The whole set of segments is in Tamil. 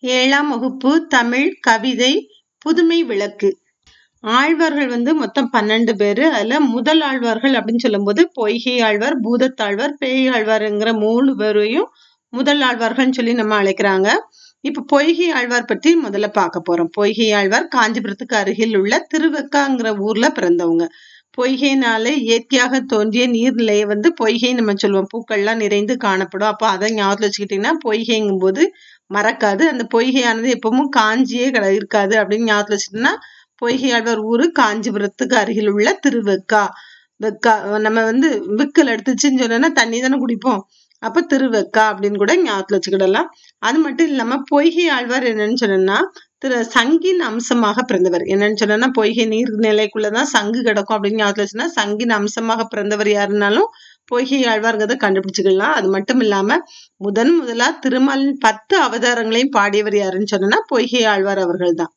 ஏழாம் வகுப்பு தமிழ் கவிதை புதுமை விளக்கு ஆழ்வார்கள் வந்து மொத்தம் பன்னெண்டு பேரு அதுல முதல் ஆழ்வார்கள் அப்படின்னு சொல்லும்போது பொய்கை ஆழ்வார் பூதத்தாழ்வார் பேய் ஆழ்வார்ங்கிற மூணு பேரையும் முதல் ஆழ்வார்கள்னு சொல்லி நம்ம அழைக்கிறாங்க இப்ப பொய்கை ஆழ்வார் பற்றி முதல்ல பார்க்க போறோம் பொய்கை ஆழ்வார் காஞ்சிபுரத்துக்கு அருகில் உள்ள திருவெக்காங்கிற ஊர்ல பிறந்தவங்க பொய்கைனால இயற்கையாக தோன்றிய நீர்நிலையை வந்து பொய்கை நம்ம சொல்லுவோம் பூக்கள்லாம் நிறைந்து காணப்படும் அப்போ அதை ஞாபகத்துல வச்சுக்கிட்டீங்கன்னா பொய்கைங்கும் போது மறக்காது அந்த பொய்கையானது எப்பவும் காஞ்சியே கிட இருக்காது அப்படின்னு ஞாபகத்துல வச்சுட்டோம்னா பொய்கை ஆழ்வார் ஊரு காஞ்சிபுரத்துக்கு அருகில் உள்ள திருவெக்கா வெக்கா நம்ம வந்து விக்கல் எடுத்துச்சுன்னு சொன்னோம்னா தண்ணி தானே குடிப்போம் அப்ப திருவெக்கா அப்படின்னு கூட ஞாபகத்துல வச்சுக்கிடலாம் அது மட்டும் இல்லாம பொய்கை ஆழ்வார் என்னன்னு சொன்னோம்னா திரு சங்கின் அம்சமாக பிறந்தவர் என்னன்னு சொன்னா பொய்கை நீர்நிலைக்குள்ளதான் சங்கு கிடக்கும் அப்படின்னு ஞாபகத்துல வச்சுன்னா சங்கின் அம்சமாக பிறந்தவர் யாருனாலும் பொய்கை ஆழ்வார்ங்கிறத கண்டுபிடிச்சுக்கலாம் அது மட்டும் இல்லாம முதன் முதலா திருமாலின் பத்து அவதாரங்களையும் பாடியவர் யாருன்னு சொன்னா பொய்கை ஆழ்வார் அவர்கள் தான்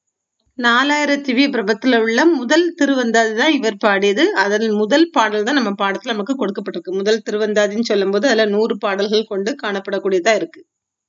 நாலாயிரம் திவ்ய பிரபத்துல உள்ள முதல் திருவந்தாதி தான் இவர் பாடியது அதில் முதல் பாடல் தான் நம்ம பாடத்துல நமக்கு கொடுக்கப்பட்டிருக்கு முதல் திருவந்தாதின்னு சொல்லும் போது அதுல நூறு பாடல்கள் கொண்டு காணப்படக்கூடியதா இருக்கு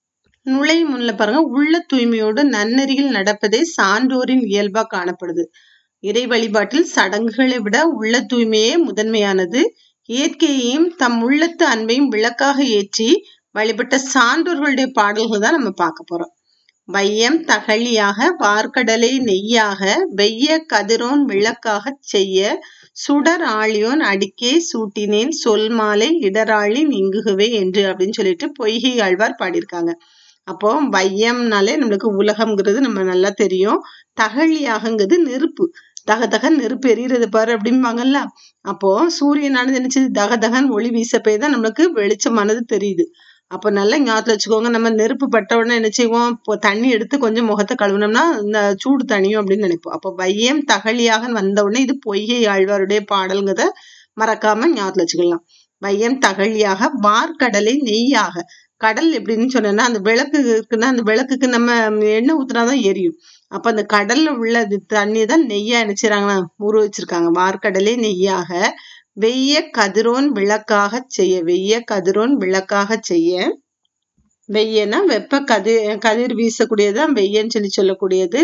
நுழை முன்ல பாருங்க உள்ள தூய்மையோடு நன்னெறியில் நடப்பதே சான்றோரின் இயல்பா காணப்படுது இறை வழிபாட்டில் சடங்குகளை விட உள்ள தூய்மையே முதன்மையானது இயற்கையையும் தம் உள்ளத்து அன்பையும் விளக்காக ஏற்றி வழிபட்ட சான்றோர்களுடைய பாடல்கள் தான் நம்ம பார்க்க போறோம் வையம் தகழியாக வார்க்கடலை நெய்யாக வெய்ய கதிரோன் விளக்காக செய்ய சுடர் ஆழியோன் அடிக்கே சூட்டினேன் சொல் மாலை இடராளி நீங்குகவே என்று அப்படின்னு சொல்லிட்டு பொய்கை ஆழ்வார் பாடியிருக்காங்க அப்போ வையம்னாலே நம்மளுக்கு உலகம்ங்கிறது நம்ம நல்லா தெரியும் தகழியாகங்கிறது நெருப்பு தக தகன் நெருப்பு எரியறது பாரு அப்படிம்பாங்கல்ல அப்போ சூரியனானது நினைச்சது தக தகன் ஒளி வீச போய் தான் நம்மளுக்கு வெளிச்சமானது தெரியுது அப்போ நல்லா ஞாபகத்துல வச்சுக்கோங்க நம்ம நெருப்பு பட்ட உடனே என்ன செய்வோம் இப்போ தண்ணி எடுத்து கொஞ்சம் முகத்தை கழுவுனோம்னா இந்த சூடு தனியும் அப்படின்னு நினைப்போம் அப்போ வையம் தகழியாக வந்த உடனே இது பொய்கை ஆழ்வாருடைய பாடல்ங்கிறத மறக்காம ஞாபகத்துல வச்சுக்கலாம் வையம் தகழியாக வார்க்கடலை நெய்யாக கடல் எப்படின்னு சொன்னேன்னா அந்த விளக்கு இருக்குன்னா அந்த விளக்குக்கு நம்ம எண்ணெய் ஊத்துனாதான் எரியும் அப்ப அந்த கடல்ல உள்ள தண்ணி தான் நெய்யா நினைச்சுறாங்கன்னா ஊற வச்சிருக்காங்க வார்க்கடலே நெய்யாக வெய்ய கதிரோன் விளக்காக செய்ய வெய்ய கதிரோன் விளக்காக செய்ய வெய்யனா வெப்ப கதிர் கதிர் வீசக்கூடியதுதான் வெய்யன்னு சொல்லி சொல்லக்கூடியது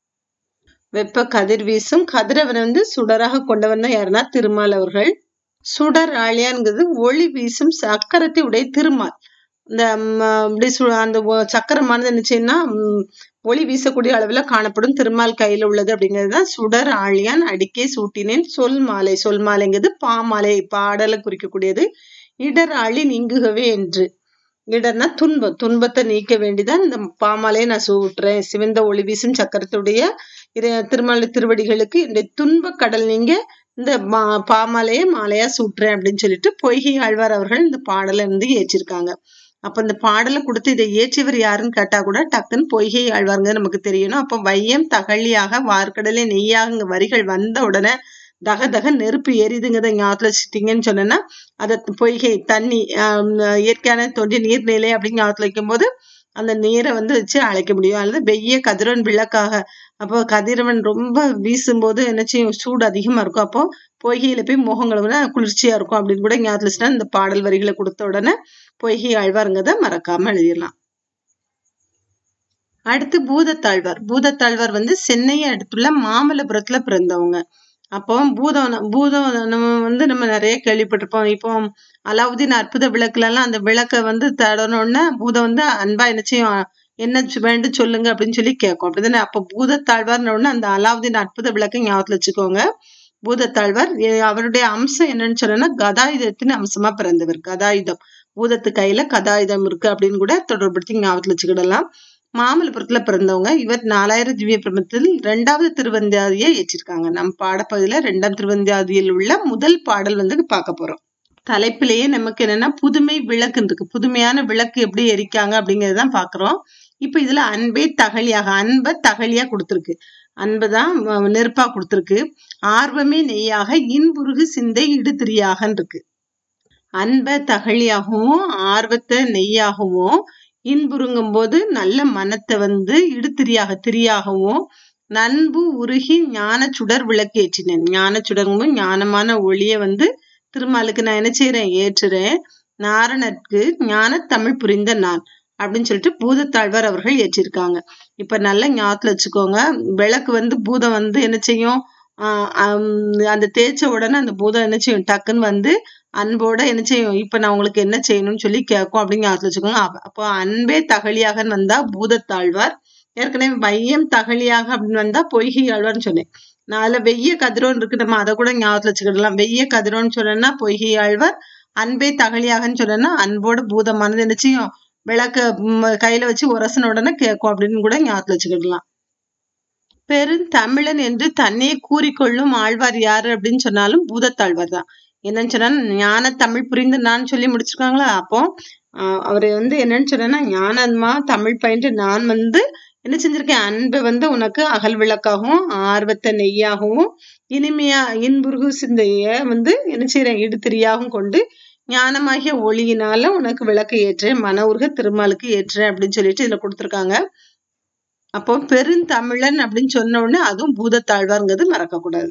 வெப்ப கதிர் வீசும் கதிரவன் வந்து சுடராக கொண்டவன் தான் யாருன்னா திருமால் அவர்கள் சுடர் ஆழியான்ங்கிறது ஒளி வீசும் சக்கரத்தை உடைய திருமால் இந்த அப்படி சு அந்த சக்கரமானது என்னச்சுன்னா ஒளி வீசக்கூடிய அளவுல காணப்படும் திருமால் கையில உள்ளது அப்படிங்கிறது தான் சுடர் ஆழியான் அடிக்கே சூட்டினேன் சொல் மாலை சொல் மாலைங்கிறது பாமாலை பாடலை குறிக்கக்கூடியது இடர் ஆழி நீங்குகவே என்று இடர்னா துன்பம் துன்பத்தை நீக்க வேண்டிதான் இந்த பாமாலையை நான் சூட்டுறேன் சிவந்த ஒளி வீசும் சக்கரத்துடைய திருமால் திருவடிகளுக்கு இந்த துன்ப கடல் நீங்க இந்த மா பாமாலையை மாலையா சூட்டுறேன் அப்படின்னு சொல்லிட்டு பொய்கை ஆழ்வார் அவர்கள் இந்த பாடலை வந்து ஏற்றிருக்காங்க அப்ப இந்த பாடலை கொடுத்து இதை ஏற்றியவர் யாருன்னு கேட்டா கூட டக்குன்னு பொய்கை ஆழ்வாருங்க நமக்கு தெரியணும் அப்ப வையம் தகழியாக வார்க்கடலை நெய்யாக வரிகள் வந்த உடனே தக தக நெருப்பு எரிதுங்கிறத ஞாபகத்துல வச்சுட்டீங்கன்னு சொன்னேன்னா அதை பொய்கை தண்ணி இயற்கையான தோன்றிய நீர்நிலை அப்படின்னு ஞாபகத்துல வைக்கும் போது அந்த நீரை வந்து வச்சு அழைக்க முடியும் அல்லது வெய்ய கதிரவன் விளக்காக அப்போ கதிரவன் ரொம்ப வீசும்போது என்ன செய்யும் சூடு அதிகமா இருக்கும் அப்போ பொய்கையில போய் முகங்களை குளிர்ச்சியா இருக்கும் அப்படின்னு கூட ஞாபகத்துல இந்த பாடல் வரிகளை கொடுத்த உடனே பொய்கை ஆழ்வாருங்கிறத மறக்காம எழுதிடலாம் அடுத்து பூதத்தாழ்வார் பூதத்தாழ்வார் வந்து சென்னையை அடுத்துள்ள மாமல்லபுரத்துல பிறந்தவங்க அப்போ பூதம் பூதம் நம்ம வந்து நம்ம நிறைய கேள்விப்பட்டிருப்போம் இப்போ அலாவுதீன் அற்புத விளக்குல எல்லாம் அந்த விளக்கை வந்து தடனோடனே பூதம் வந்து அன்பா என்ன செய்யும் என்ன வேண்டும் சொல்லுங்க அப்படின்னு சொல்லி கேட்கும் அப்படிதானே அப்ப பூதத்தாழ்வார்னு உடனே அந்த அலாவுதீன் அற்புத விளக்கை ஞாபகத்துல வச்சுக்கோங்க பூதத்தாழ்வார் அவருடைய அம்சம் என்னன்னு சொன்னா கதாயுதத்தின் அம்சமா பிறந்தவர் கதாயுதம் பூதத்து கையில கதாயுதம் இருக்கு அப்படின்னு கூட தொடர்படுத்தி ஞாபகத்துல வச்சுக்கிடலாம் மாமல்லபுரத்துல பிறந்தவங்க இவர் நாலாயிரம் திவ்ய பிரபத்தில் இரண்டாவது திருவந்தியாதியை ஏற்றிருக்காங்க நம்ம பாடப்பகுதியில இரண்டாம் திருவந்தியாதியில் உள்ள முதல் பாடல் வந்து பார்க்க போறோம் தலைப்பிலேயே நமக்கு என்னன்னா புதுமை விளக்கு இருக்கு புதுமையான விளக்கு எப்படி எரிக்காங்க அப்படிங்கறதான் பாக்குறோம் இப்ப இதுல அன்பே தகழியாக அன்பை தகழியா கொடுத்துருக்கு அன்புதான் நெருப்பா கொடுத்துருக்கு ஆர்வமே நெய்யாக இன்புருகு சிந்தை இடுதிரியாக இருக்கு அன்பை தகழியாகவும் ஆர்வத்தை நெய்யாகவும் இன்புறுங்கும் போது நல்ல மனத்தை வந்து இடுத்திரியாக திரியாகவும் நண்பு உருகி ஞான சுடர் விளக்கு ஏற்றினேன் ஞான சுடர்ங்கும் ஞானமான ஒளிய வந்து திருமாலுக்கு நான் என்ன செய்யறேன் ஏற்றுறேன் நாரணற்கு ஞான தமிழ் புரிந்த நான் அப்படின்னு சொல்லிட்டு பூதத்தாழ்வார் அவர்கள் ஏற்றிருக்காங்க இப்ப நல்லா ஞாபகத்துல வச்சுக்கோங்க விளக்கு வந்து பூதம் வந்து என்ன செய்யும் ஆஹ் ஹம் அந்த தேய்ச்ச உடனே அந்த பூதம் என்ன செய்யும் டக்குன்னு வந்து அன்போட என்ன செய்யும் இப்ப நான் உங்களுக்கு என்ன செய்யணும்னு சொல்லி கேட்கும் அப்படின்னு ஞாபகத்துல வச்சுக்கோங்க அப்ப- அப்போ அன்பே தகலியாக வந்தா பூதத்தாழ்வார் ஏற்கனவே மையம் தகலியாக அப்படின்னு வந்தா பொய்கை ஆழ்வார்னு சொன்னேன் நான் அதுல வெய்ய கதிரோன் இருக்கு நம்ம அதை கூட ஞாபகத்துல வச்சுக்கிடலாம் வெய்ய கதிரோன்னு சொன்னேன்னா பொய்கை ஆழ்வார் அன்பே தகலியாகன்னு சொன்னேன்னா அன்போட பூதமானது என்ன செய்யும் விளக்க ம், கையில வச்சு உரசன உடனே கேட்கும் அப்படின்னு கூட ஞாபகத்துல வச்சுக்கிடலாம் பெருந்தமிழன் என்று தன்னையே கூறிக்கொள்ளும் ஆழ்வார் யாரு அப்படின்னு சொன்னாலும் பூதத்தாழ்வார் தான் என்னன்னு சொன்னா ஞான தமிழ் புரிந்து நான் சொல்லி முடிச்சிருக்காங்களா அப்போ ஆஹ் அவரு வந்து என்னன்னு சொன்னா ஞானமா தமிழ் பயின்று நான் வந்து என்ன செஞ்சிருக்கேன் அன்பை வந்து உனக்கு அகல் விளக்காகவும் ஆர்வத்தை நெய்யாகவும் இனிமையா இன்புருகு சிந்தைய வந்து என்ன செய்யறேன் இடுத்திரியாகவும் கொண்டு ஞானமாகிய ஒளியினால உனக்கு விளக்கு ஏற்றேன் மன உருக திருமாலுக்கு ஏற்றேன் அப்படின்னு சொல்லிட்டு இதுல கொடுத்திருக்காங்க அப்போ பெருந்தமிழன் அப்படின்னு சொன்ன உடனே அதுவும் பூதத்தாழ்வார்ங்கிறது மறக்கக்கூடாது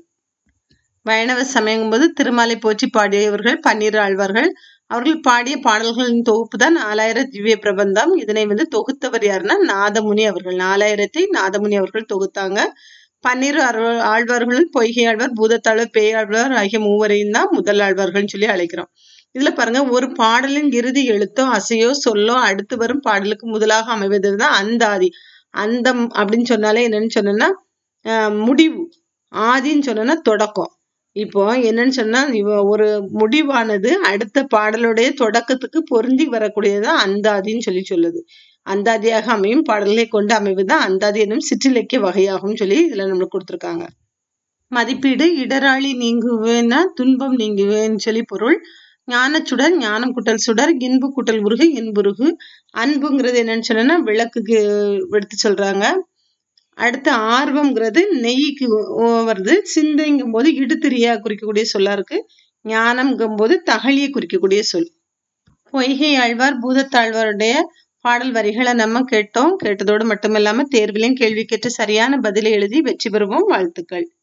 வைணவ சமயங்கும் போது திருமாலை போற்றி பாடியவர்கள் பன்னிரு ஆழ்வார்கள் அவர்கள் பாடிய பாடல்களின் தொகுப்பு தான் நாலாயிரம் திவ்ய பிரபந்தம் இதனை வந்து தொகுத்தவர் யாருன்னா நாதமுனி அவர்கள் நாலாயிரத்தை நாதமுனி அவர்கள் தொகுத்தாங்க பன்னிரு அருள் ஆழ்வார்களும் பொய்கை ஆழ்வார் பூதத்தாழ்வார் பேயாழ்வார் ஆகிய மூவரையும் தான் முதல் ஆழ்வார்கள்னு சொல்லி அழைக்கிறோம் இதுல பாருங்க ஒரு பாடலின் இறுதி எழுத்தோ அசையோ சொல்லோ அடுத்து வரும் பாடலுக்கு முதலாக அமைவது தான் அந்தாதி அந்தம் அப்படின்னு சொன்னாலே என்னன்னு சொன்னோம்னா ஆஹ் முடிவு ஆதின்னு சொன்னோம்னா தொடக்கம் இப்போ என்னன்னு சொன்னா இவ ஒரு முடிவானது அடுத்த பாடலுடைய தொடக்கத்துக்கு பொருந்தி வரக்கூடியது அந்தாதின்னு சொல்லி சொல்லுது அந்தாதியாக அமையும் பாடல்களை கொண்டு அமைவதுதான் அந்தாதி என்னும் சிற்றிலக்கிய வகையாகும் சொல்லி இதுல நம்மளுக்கு கொடுத்திருக்காங்க மதிப்பீடு இடராளி நீங்குவேன்னா துன்பம் நீங்குவேன்னு சொல்லி பொருள் ஞானச்சுடர் ஞானம் குட்டல் சுடர் இன்பு குட்டல் உருகு இன்புருகு அன்புங்கிறது என்னன்னு சொன்னா விளக்குக்கு எடுத்து சொல்றாங்க அடுத்து ஆர்வம்ங்கிறது நெய்க்கு ஓ- வருது சிந்தைங்கும் போது இடுத்திரியா குறிக்கக்கூடிய சொல்லா இருக்கு ஞானம்ங்கும் போது தகழியை குறிக்கக்கூடிய சொல் பொய்கை ஆழ்வார் பூதத்தாழ்வாருடைய பாடல் வரிகளை நம்ம கேட்டோம் கேட்டதோடு மட்டுமில்லாம தேர்விலையும் கேள்வி கேட்டு சரியான பதிலை எழுதி வெற்றி பெறுவோம் வாழ்த்துக்கள்